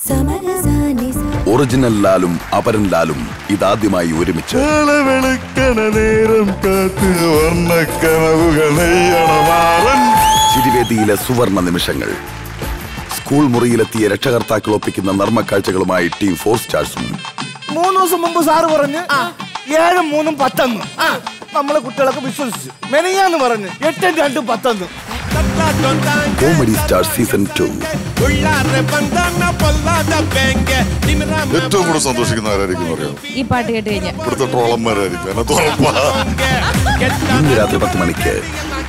original ലാലും അപരൻ ലാലും ഇതാദ്യമായി ഒരുമിച്ച് വെളുക്കണ നേരം കാത്ത് വർണ്ണക്കനവുകൾ നെയ്യണമാറൻ ചിരിവേദിയിലെ സുവർണ നിമിഷങ്ങൾ സ്കൂൾ മുറിയിലെത്തിയ രക്ഷകർത്താക്കൾ ഒപ്പിക്കുന്ന നർമ്മക്കാഴ്ചകളുമായി ടീം ഫോർ സ്റ്റാർസും മൂന്ന് ദിവസം മുമ്പ് സാറ് പറഞ്ഞ് ഏഴും മൂന്നും പത്തെന്ന് നമ്മളെ കുട്ടികളൊക്കെ വിശ്വസിച്ചു മെനയാന്ന് പറഞ്ഞ് എട്ടും രണ്ടും പത്തെന്ന് കോമഡി സ്റ്റാർ സീസൺ ടു ഏറ്റവും കൂടുതൽ സന്തോഷിക്കുന്ന ആരായിരിക്കും അറിയാം ഈ പാട്ട് കേട്ട് കഴിഞ്ഞാൽ ഇവിടുത്തെ ട്രോളന്മാരായിരിക്കും എന്നെ തുറപ്പാ ഇന്ന് രാത്രി പത്ത് മണിക്ക്